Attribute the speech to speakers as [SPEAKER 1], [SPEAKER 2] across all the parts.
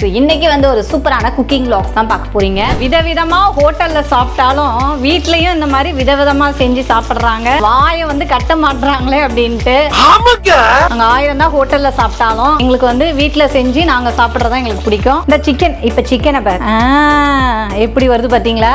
[SPEAKER 1] இன்னைக்கு வந்து ஒரு சூப்பரான குக்கிங் vlogs தான் பார்க்க போறீங்க விதவிதமா ஹோட்டல்ல சாப்பிட்டாலும் வீட்லயும் இந்த மாதிரி விதவிதமா செஞ்சு சாப்பிடுறாங்க வாயை வந்து கட்ட மாட்றாங்களே அப்படின்ட்டு நாங்க ஆயிரம் தான் ஹோட்டல்ல சாப்பிட்டாலும் எங்களுக்கு வந்து வீட்ல செஞ்சு நாங்க சாப்பிடுறதா எங்களுக்கு பிடிக்கும் இந்த சிக்கன் இப்ப சிக்கனை பாரு ஆ, எப்படி வருது பாத்தீங்களா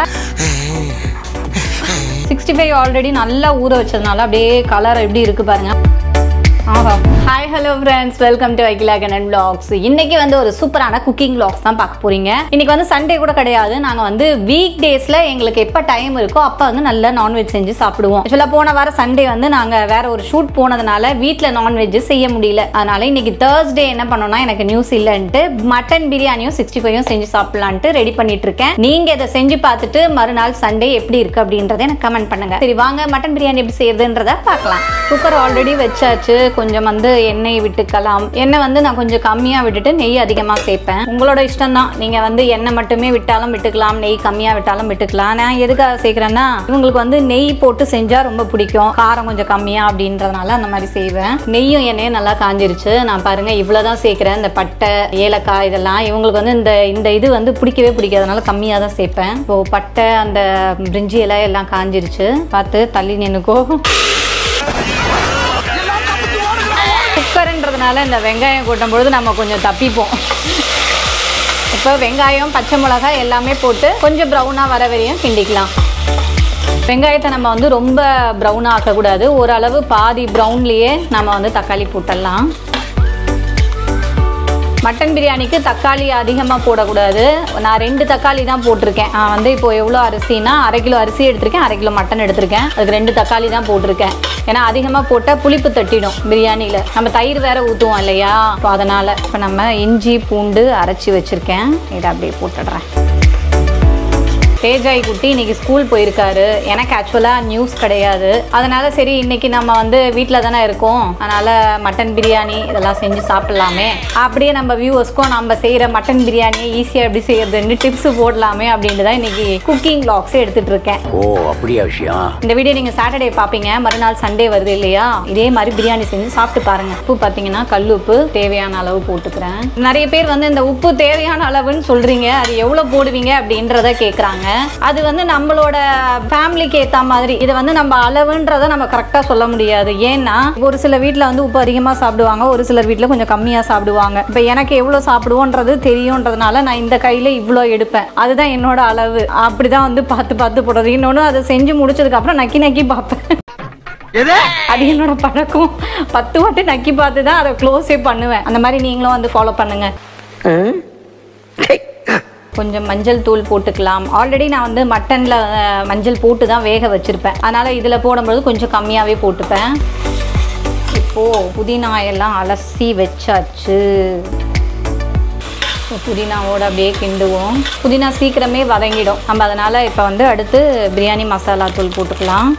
[SPEAKER 1] சிக்ஸ்டி ஃபைவ் ஆல்ரெடி நல்லா ஊற வச்சதுனால அப்படியே கலர் எப்படி இருக்கு பாருங்க ஆஹா hi hello friends welcome to Akila Kannan vlogs இன்னைக்கு வந்து ஒரு சூப்பரான குக்கிங் vlogs தான் பார்க்க போறீங்க இன்னைக்கு வந்து சண்டே கூட கிடையாது நாங்க வந்து வீக் டேஸ்ல எங்களுக்கு எப்ப டைம் இருக்கோ அப்ப வந்து நல்லா நான்வெஜ் செஞ்சு சாப்பிடுவோம் ஆக்சுவலா போன வாரம் சண்டே வந்து நாங்க வேற ஒரு ஷூட் போனதுனால வீட்ல நான்வெஜ் செய்ய முடியல அதனால இன்னைக்கு தேர்ஸ்டே என்ன பண்ணோம்னா எனக்கு நியூஸ் இல்லைன்ட்டு மட்டன் பிரியாணியும் சிக்ஸ்டி ஃபைவும் செஞ்சு சாப்பிடலான்ட்டு ரெடி பண்ணிட்டு இருக்கேன் நீங்க இதை செஞ்சு பார்த்துட்டு மறுநாள் சண்டே எப்படி இருக்கு அப்படின்றத எனக்கு கமெண்ட் பண்ணுங்க சரி வாங்க மட்டன் பிரியாணி எப்படி செய்யறதுன்றத பார்க்கலாம் குக்கர் ஆல்ரெடி வச்சாச்சு கொஞ்சம் வந்து எண்ணெய் விட்டுக்கலாம் எண்ணெய் வந்து நான் கொஞ்சம் கம்மியா விட்டுட்டு நெய் அதிகமா சேர்ப்பேன் உங்களோட இஷ்டம் தான் நீங்க வந்து எண்ணெய் மட்டுமே விட்டாலும் விட்டுக்கலாம் நெய் கம்மியா விட்டாலும் விட்டுக்கலாம் நான் எதுக்காக சேர்க்கிறேன்னா இவங்களுக்கு வந்து நெய் போட்டு செஞ்சா ரொம்ப பிடிக்கும் காரம் கொஞ்சம் கம்மியா அப்படின்றதுனால அந்த மாதிரி செய்வேன் நெய்யும் எண்ணெயும் நல்லா காஞ்சிருச்சு நான் பாருங்க இவ்வளவுதான் சேர்க்கிறேன் இந்த பட்டை ஏலக்காய் இதெல்லாம் இவங்களுக்கு வந்து இந்த இந்த இது வந்து பிடிக்கவே பிடிக்காதனால கம்மியா தான் சேர்ப்பேன் இப்போ பட்டை அந்த பிரிஞ்சி இலை எல்லாம் காஞ்சிருச்சு பார்த்து தள்ளி நின்னுக்கோ குக்கருன்றதுனால இந்த வெங்காயம் கூட்டும் பொழுது நம்ம கொஞ்சம் தப்பிப்போம் இப்போ வெங்காயம் பச்சை மிளகாய் எல்லாமே போட்டு கொஞ்சம் ப்ரௌனாக வர வரையும் கிண்டிக்கலாம் வெங்காயத்தை நம்ம வந்து ரொம்ப ப்ரௌனாக ஆக்கக்கூடாது ஓரளவு பாதி ப்ரௌன்லேயே நம்ம வந்து தக்காளி போட்டுடலாம் மட்டன் பிரியாணிக்கு தக்காளி அதிகமாக போடக்கூடாது நான் ரெண்டு தக்காளி தான் போட்டிருக்கேன் நான் வந்து இப்போ எவ்வளோ அரிசினா அரை கிலோ அரிசி எடுத்திருக்கேன் அரை கிலோ மட்டன் எடுத்திருக்கேன் அதுக்கு ரெண்டு தக்காளி தான் போட்டிருக்கேன் ஏன்னா அதிகமாக போட்டால் புளிப்பு தட்டிடும் பிரியாணியில் நம்ம தயிர் வேற ஊற்றுவோம் இல்லையா இப்போ அதனால் இப்போ நம்ம இஞ்சி பூண்டு அரைச்சி வச்சுருக்கேன் இதை அப்படியே போட்டுடுறேன் தேஜாய் குட்டி இன்னைக்கு ஸ்கூல் போயிருக்காரு எனக்கு ஆக்சுவலாக நியூஸ் கிடையாது அதனால சரி இன்னைக்கு நம்ம வந்து வீட்டில் தானே இருக்கோம் அதனால மட்டன் பிரியாணி இதெல்லாம் செஞ்சு சாப்பிடலாமே அப்படியே நம்ம வியூவர்ஸ்க்கும் நம்ம செய்கிற மட்டன் பிரியாணியை ஈஸியாக எப்படி செய்யறதுன்னு டிப்ஸ் போடலாமே அப்படின்ட்டு தான் இன்னைக்கு குக்கிங் வ்ளாக்ஸ் எடுத்துட்டு இருக்கேன்
[SPEAKER 2] ஓ அப்படியா விஷயம்
[SPEAKER 1] இந்த வீடியோ நீங்கள் சாட்டர்டே பார்ப்பீங்க மறுநாள் சண்டே வருது இல்லையா இதே மாதிரி பிரியாணி செஞ்சு சாப்பிட்டு பாருங்க உப்பு பார்த்தீங்கன்னா கல் உப்பு தேவையான அளவு போட்டுக்கிறேன் நிறைய பேர் வந்து இந்த உப்பு தேவையான அளவுன்னு சொல்றீங்க அது எவ்வளோ போடுவீங்க அப்படின்றத கேட்குறாங்க அது வந்து நம்மளோட ஃபேமிலிக்கு ஏற்ற மாதிரி இதை வந்து நம்ம அளவுன்றதை நம்ம கரெக்டாக சொல்ல முடியாது ஏன்னா ஒரு சில வீட்டில் வந்து உப்பு அதிகமாக சாப்பிடுவாங்க ஒரு சிலர் வீட்டில் கொஞ்சம் கம்மியாக சாப்பிடுவாங்க இப்போ எனக்கு எவ்வளோ சாப்பிடுவோன்றது தெரியுன்றதுனால நான் இந்த கையில் இவ்வளோ எடுப்பேன் அதுதான் என்னோட அளவு அப்படிதான் வந்து பார்த்து பார்த்து போடுறது இன்னொன்று அதை செஞ்சு முடிச்சதுக்கு அப்புறம் நக்கி நக்கி பார்ப்பேன் அது என்னோட பழக்கம் பத்து வாட்டி நக்கி பார்த்து தான் அதை க்ளோஸே பண்ணுவேன் அந்த மாதிரி நீங்களும் வந்து ஃபாலோ பண்ணுங்க கொஞ்சம் மஞ்சள் தூள் போட்டுக்கலாம் ஆல்ரெடி நான் வந்து மட்டனில் மஞ்சள் போட்டு தான் வேக வச்சுருப்பேன் அதனால் இதில் போடும்போது கொஞ்சம் கம்மியாகவே போட்டுப்பேன் இப்போது புதினா எல்லாம் அலசி வச்சாச்சு இப்போ புதினாவோட அப்படியே கிண்டுவோம் புதினா சீக்கிரமே வதங்கிடும் நம்ம அதனால் இப்போ வந்து அடுத்து பிரியாணி மசாலா தூள் போட்டுக்கலாம்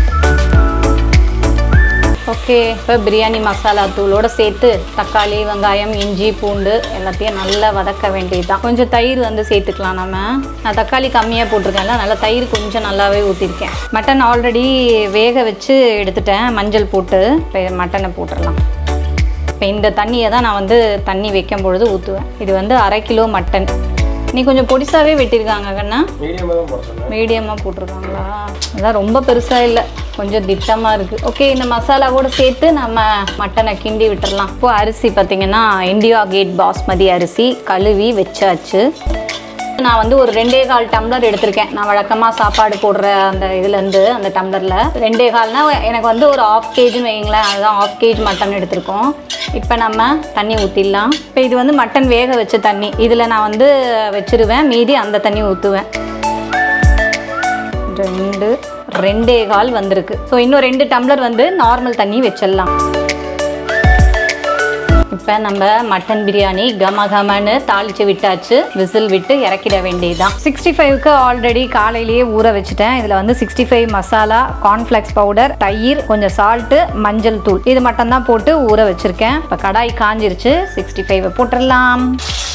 [SPEAKER 1] ஓகே இப்போ பிரியாணி மசாலா தூளோட சேர்த்து தக்காளி வெங்காயம் இஞ்சி பூண்டு எல்லாத்தையும் நல்லா வதக்க வேண்டியதுதான் கொஞ்சம் தயிர் வந்து சேர்த்துக்கலாம் நம்ம நான் தக்காளி கம்மியாக போட்டிருக்கேன்ல நல்லா தயிர் கொஞ்சம் நல்லாவே ஊற்றிருக்கேன் மட்டன் ஆல்ரெடி வேக வச்சு எடுத்துட்டேன் மஞ்சள் போட்டு இப்போ மட்டனை போட்டுடலாம் இப்போ இந்த தண்ணியை தான் நான் வந்து தண்ணி வைக்கும் பொழுது ஊற்றுவேன் இது வந்து அரை கிலோ மட்டன் நீ கொஞ்சம் பொடிசாவே வெட்டியிருக்காங்க கண்ணா மீடியமாக போட்டிருக்காங்களா அதான் ரொம்ப பெருசாக இல்லை கொஞ்சம் திட்டமாக இருக்குது ஓகே இந்த மசாலாவோட சேர்த்து நம்ம மட்டனை கிண்டி விட்டுறலாம் இப்போ அரிசி பார்த்தீங்கன்னா இந்தியா கேட் பாஸ்மதி அரிசி கழுவி வச்சாச்சு நான் வந்து ஒரு ரெண்டே கால் டம்ளர் எடுத்திருக்கேன் நான் வழக்கமாக சாப்பாடு போடுற அந்த இதுலேருந்து அந்த டம்ளரில் ரெண்டே கால்னா எனக்கு வந்து ஒரு ஆஃப் கேஜின்னு வைங்களேன் அதுதான் ஆஃப் கேஜ் மட்டன் எடுத்திருக்கோம் இப்போ நம்ம தண்ணி ஊற்றிடலாம் இப்போ இது வந்து மட்டன் வேக வச்ச தண்ணி இதில் நான் வந்து வச்சிருவேன் மீதி அந்த தண்ணி ஊற்றுவேன் ரெண்டு ரெண்டே கால் வந்திருக்கு ஸோ இன்னும் ரெண்டு டம்ளர் வந்து நார்மல் தண்ணி வச்சிடலாம் இப்போ நம்ம மட்டன் பிரியாணி கம கமன்னு தாளிச்சு விட்டாச்சு விசில் விட்டு இறக்கிட வேண்டியதுதான் சிக்ஸ்டி ஃபைவ்க்கு ஆல்ரெடி காலையிலேயே ஊற வச்சுட்டேன் இதில் வந்து sixty five masala cornflakes powder தயிர் கொஞ்சம் சால்ட்டு மஞ்சள் தூள் இது மட்டும் தான் போட்டு ஊற வச்சிருக்கேன் இப்போ கடாய் காஞ்சிருச்சு சிக்ஸ்டி ஃபைவ் போட்டுடலாம்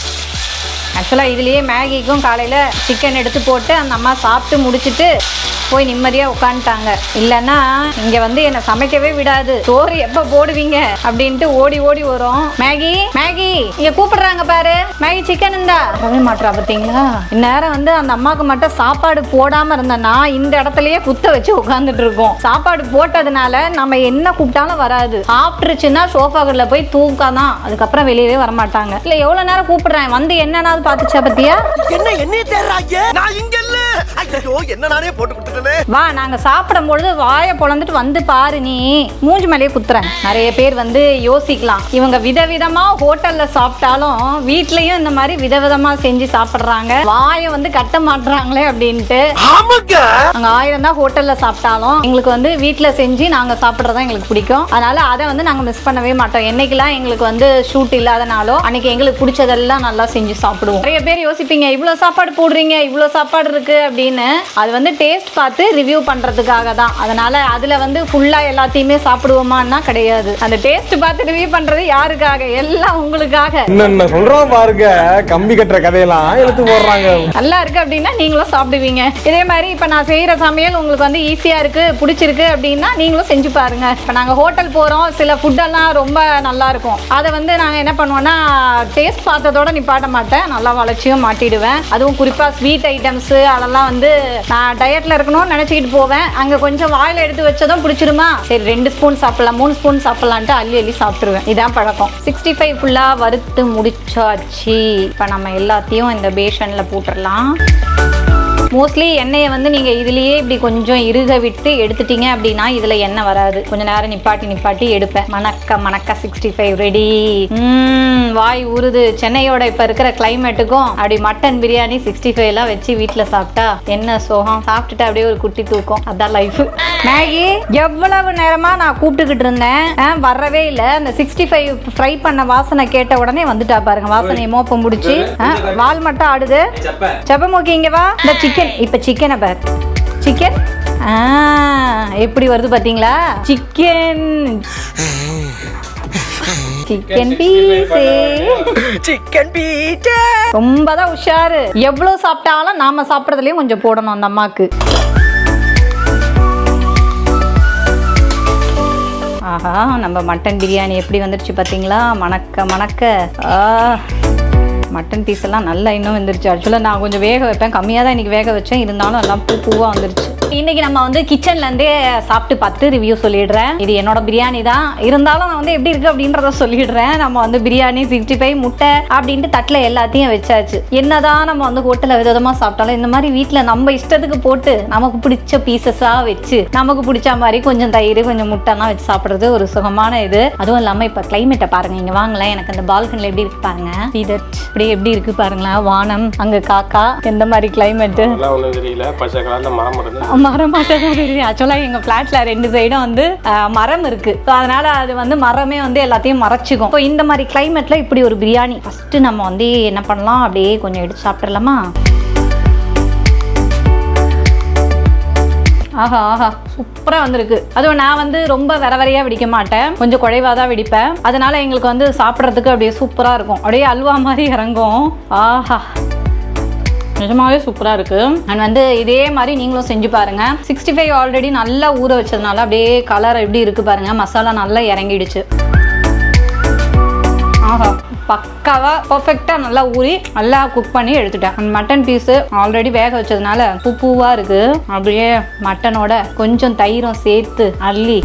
[SPEAKER 1] ஆக்சுவலாக இதுலேயே மேகிக்கும் காலையில் சிக்கன் எடுத்து போட்டு அந்த அம்மா சாப்பிட்டு முடிச்சிட்டு போய் நிம்மதியா உட்காந்துட்டாங்க இல்லைன்னா இங்க வந்து என்ன சமைக்கவே விடாது சோறு எப்ப போடுவீங்க அப்படின்ட்டு ஓடி ஓடி வரும் மேகி மேகி இங்க கூப்பிடுறாங்க பாரு மேகி சிக்கன் இருந்தா வரவே மாட்டா பார்த்தீங்களா இந்நேரம் வந்து அந்த அம்மாவுக்கு மட்டும் சாப்பாடு போடாம இருந்தேன்னா இந்த இடத்துலயே குத்த வச்சு உட்காந்துட்டு இருக்கோம் சாப்பாடு போட்டதுனால நம்ம என்ன கூப்பிட்டாலும் வராது சாப்பிட்டுருச்சுன்னா சோஃபாக்குள்ள போய் தூக்காதான் அதுக்கப்புறம் வெளியவே வர மாட்டாங்க இல்ல எவ்வளவு நேரம் கூப்பிடுறேன் வந்து என்னன்னாவது பாத்துச்சா பத்தியா
[SPEAKER 2] என்ன என்னைய தேடுறாங்க நான் இங்க இல்ல ஐயோ என்ன நானே போட்டு கொடுத்துட்டேனே
[SPEAKER 1] வா நாங்க சாப்பிடும் பொழுது வாயை பொழந்துட்டு வந்து பாரு நீ மூஞ்சி மேலேயே குத்துறேன் நிறைய பேர் வந்து யோசிக்கலாம் இவங்க விதவிதமா ஹோட்டல்ல சாப்பிட்டாலும் வீட்லயும் இந்த மாதிரி விதவிதமா செஞ்சு சாப்பிடுறாங்க வாயை வந்து கட்ட மாட்டுறாங்களே அப்படின்ட்டு
[SPEAKER 2] ஆமாங்க
[SPEAKER 1] நாங்க ஆயிரம் தான் ஹோட்டல்ல சாப்பிட்டாலும் எங்களுக்கு வந்து வீட்ல செஞ்சு நாங்க சாப்பிட்றதா எங்களுக்கு பிடிக்கும் அதனால அதை வந்து நாங்க மிஸ் பண்ணவே மாட்டோம் என்னைக்கெல்லாம் எங்களுக்கு வந்து ஷூட் இல்லாதனாலும் அன்னைக்கு எங்களுக்கு பிடிச்சதெல்லாம் நல்லா செஞ்சு சாப்பிடுவோம் நிறைய பேர் யோசிப்பீங்க இவ்வளவு சாப்பாடு போடுறீங்க இவ்வளவு சாப்பாடு இருக்கு அப்படின்னு அது வந்து டேஸ்ட் பார்த்து ரிவ்யூ பண்றதுக்காக தான் அதனால அதுல வந்து ஃபுல்லா எல்லாத்தையுமே சாப்பிடுவோமான்னா கிடையாது அந்த டேஸ்ட் பார்த்து ரிவ்யூ பண்றது யாருக்காக எல்லாம் உங்களுக்காக
[SPEAKER 3] என்னென்ன சொல்றோம் பாருங்க கம்பி கட்டுற கதையெல்லாம் எடுத்து போடுறாங்க
[SPEAKER 1] நல்லா இருக்கு அப்படின்னா நீங்களும் சாப்பிடுவீங்க இதே மாதிரி இப்போ நான் செய்கிற சமையல் உங்களுக்கு வந்து ஈஸியாக இருக்கு பிடிச்சிருக்கு அப்படின்னா நீங்களும் செஞ்சு பாருங்க இப்போ நாங்கள் ஹோட்டல் போகிறோம் சில ஃபுட்டெல்லாம் ரொம்ப நல்லா இருக்கும் அதை வந்து நாங்கள் என்ன பண்ணுவோம்னா டேஸ்ட் பார்த்ததோட நிப்பாட்ட மாட்டேன் நல்லா வளர்ச்சியும் மாட்டிடுவேன் அதுவும் குறிப்பாக ஸ்வீட் ஐட்டம்ஸு அதெல்லாம் வந்து நான் டயட்டில் இருக்கணும்னு நினச்சிக்கிட்டு போவேன் அங்கே கொஞ்சம் வாயில் எடுத்து வச்சதும் பிடிச்சிருமா சரி ரெண்டு ஸ்பூன் சாப்பிடலாம் மூணு ஸ்பூன் சாப்பிடலான்ட்டு அள்ளி அள்ளி சாப்பிட்ருவேன் இதான் பழக்கம் சிக்ஸ்டி ஃபைவ் ஃபுல்லாக வறுத்து முடிச்சாச்சு இப்போ நம்ம எல்லாத்தையும் இந்த பேஷனில் போட்டுடலாம் மோஸ்ட்லி எண்ணெயை வந்து நீங்கள் இதுலேயே இப்படி கொஞ்சம் இறுக விட்டு எடுத்துட்டீங்க அப்படின்னா இதில் எண்ணெய் வராது கொஞ்சம் நேரம் நிப்பாட்டி நிப்பாட்டி எடுப்பேன் மணக்க மணக்க சிக்ஸ்டி ஃபைவ் ரெடி வாய் ஊறுது சென்னையோட இப்போ இருக்கிற கிளைமேட்டுக்கும் அப்படி மட்டன் பிரியாணி சிக்ஸ்டி ஃபைவ்லாம் வச்சு வீட்டில் சாப்பிட்டா என்ன சோகம் சாப்பிட்டுட்டு அப்படியே ஒரு குட்டி தூக்கம் அதான் லைஃப் மேகி எவ்வளவு நேரமா நான் கூப்பிட்டுக்கிட்டு இருந்தேன் ஆ, வரவே இல்லை அந்த சிக்ஸ்டி ஃபைவ் ஃப்ரை பண்ண வாசனை கேட்ட உடனே வந்துட்டா பாருங்க வாசனையை மோப்பம் முடிச்சு ஆ, வால் மட்டும் ஆடுது செப்பமோக்கி இங்க வா இந்த சிக்கன் இப்ப சிக்கனை பார் சிக்கன் ஆ எப்படி வருது பாத்தீங்களா சிக்கன் சிக்கன் பீஸு
[SPEAKER 2] சிக்கன் பீட்டா
[SPEAKER 1] ரொம்ப தான் உஷாரு எவ்வளவு சாப்பிட்டாலும் நாம சாப்பிட்றதுலயும் கொஞ்சம் போடணும் அந்த அம்மாக்கு ஆஹா நம்ம மட்டன் பிரியாணி எப்படி வந்துருச்சு பாத்தீங்களா மணக்க மணக்க ஆ மட்டன் பீஸ் எல்லாம் நல்லா இன்னும் வந்துருச்சு ஆக்சுவலாக நான் கொஞ்சம் வேக வைப்பேன் கம்மியாக தான் இன்னைக்கு வேக வச்சேன் இருந்தாலும் எல்லாம் பூ பூவாக வந்துருச்சு இன்னைக்கு நம்ம வந்து கிச்சன்ல இருந்தே சாப்பிட்டு பார்த்து ரிவ்யூ சொல்லிடுறேன் இது என்னோட பிரியாணி தான் இருந்தாலும் நான் வந்து எப்படி இருக்கு அப்படின்றத சொல்லிடுறேன் நம்ம வந்து பிரியாணி சிக்ஸ்டி ஃபைவ் முட்டை அப்படின்ட்டு தட்டில் எல்லாத்தையும் வச்சாச்சு என்னதான் நம்ம வந்து ஹோட்டலில் விதவிதமாக சாப்பிட்டாலும் இந்த மாதிரி வீட்டில் நம்ம இஷ்டத்துக்கு போட்டு நமக்கு பிடிச்ச பீசஸாக வச்சு நமக்கு பிடிச்ச மாதிரி கொஞ்சம் தயிர் கொஞ்சம் முட்டைலாம் வச்சு சாப்பிட்றது ஒரு சுகமான இது அதுவும் இல்லாமல் இப்போ கிளைமேட்டை பாருங்க இங்கே வாங்கலாம் எனக்கு அந்த பால்கனில் எப்படி இருக்கு பாருங்க See that? அப்படியே எப்படி இருக்கு பாருங்களேன் வானம் அங்கே காக்கா எந்த மாதிரி கிளைமேட்டு
[SPEAKER 4] அதெல்லாம் ஒன்றும் தெரியல பச்சை கலர்ல மரம் இருந்து
[SPEAKER 1] மரம் மட்டும் தான் தெரியும் ஆக்சுவலாக எங்கள் ஃப்ளாட்டில் ரெண்டு சைடும் வந்து அஹ், மரம் இருக்கு ஸோ அதனால அது வந்து மரமே வந்து எல்லாத்தையும் மறைச்சிக்கும் ஸோ இந்த மாதிரி கிளைமேட்டில் இப்படி ஒரு பிரியாணி ஃபஸ்ட்டு நம்ம வந்து என்ன பண்ணலாம் அப்படியே கொஞ்சம் எடுத்து சாப்பிட்றலாமா ஆஹா ஆஹா சூப்பராக வந்திருக்கு அதுவும் நான் வந்து ரொம்ப வர வரையா வெடிக்க மாட்டேன் கொஞ்சம் குறைவாக தான் வெடிப்பேன் அதனால எங்களுக்கு வந்து சாப்பிட்றதுக்கு அப்படியே சூப்பராக இருக்கும் அப்படியே அல்வா மாதிரி இறங்கும் ஆஹா நிஜமாவே சூப்பராக இருக்கு அண்ட் வந்து இதே மாதிரி நீங்களும் செஞ்சு பாருங்க சிக்ஸ்டி ஃபைவ் ஆல்ரெடி நல்லா ஊற வச்சதுனால அப்படியே கலர் எப்படி இருக்கு பாருங்க மசாலா நல்லா இறங்கிடுச்சு ஆஹா பக்காவா பர்ஃபெக்டாக நல்லா ஊறி நல்லா குக் பண்ணி எடுத்துட்டேன் அந்த மட்டன் பீஸு ஆல்ரெடி வேக வச்சதுனால பூ பூவாக இருக்கு அப்படியே மட்டனோட கொஞ்சம் தயிரும் சேர்த்து அள்ளி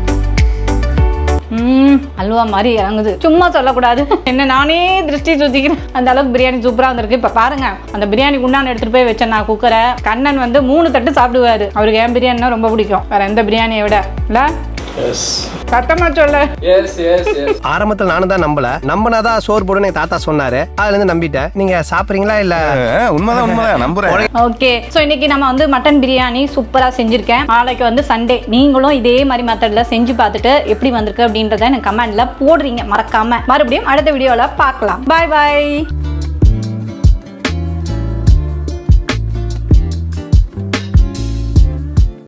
[SPEAKER 1] ம் அல்வா மாதிரி இறங்குது சும்மா சொல்லக்கூடாது என்ன நானே திருஷ்டி சுத்திக்கிறேன் அந்த அளவுக்கு பிரியாணி சூப்பரா வந்திருக்கு இப்ப பாருங்க அந்த பிரியாணி குண்டான எடுத்துட்டு போய் வச்சேன் நான் குக்கரை கண்ணன் வந்து மூணு தட்டு சாப்பிடுவாரு அவருக்கு என் பிரியாணினா ரொம்ப பிடிக்கும் வேற எந்த பிரியாணியை விட இல்ல
[SPEAKER 4] எஸ்
[SPEAKER 1] சத்தமா சொல்ல
[SPEAKER 4] எஸ் எஸ் எஸ்
[SPEAKER 2] ஆரம்பத்துல நானும் தான் நம்பல நம்பினாதான் சோறு போடுன்னு எங்க தாத்தா சொன்னாரு அதுல இருந்து நம்பிட்டேன் நீங்க சாப்பிடுறீங்களா இல்ல
[SPEAKER 3] உண்மைதான் உண்மைதான் நம்புறேன்
[SPEAKER 1] ஓகே ஸோ இன்னைக்கு நம்ம வந்து மட்டன் பிரியாணி சூப்பராக செஞ்சுருக்கேன் நாளைக்கு வந்து சண்டே நீங்களும் இதே மாதிரி மெத்தடில் செஞ்சு பார்த்துட்டு எப்படி வந்திருக்கு அப்படின்றத எனக்கு கமெண்ட்ல போடுறீங்க மறக்காம மறுபடியும் அடுத்த வீடியோவில் பார்க்கலாம் பாய் பாய்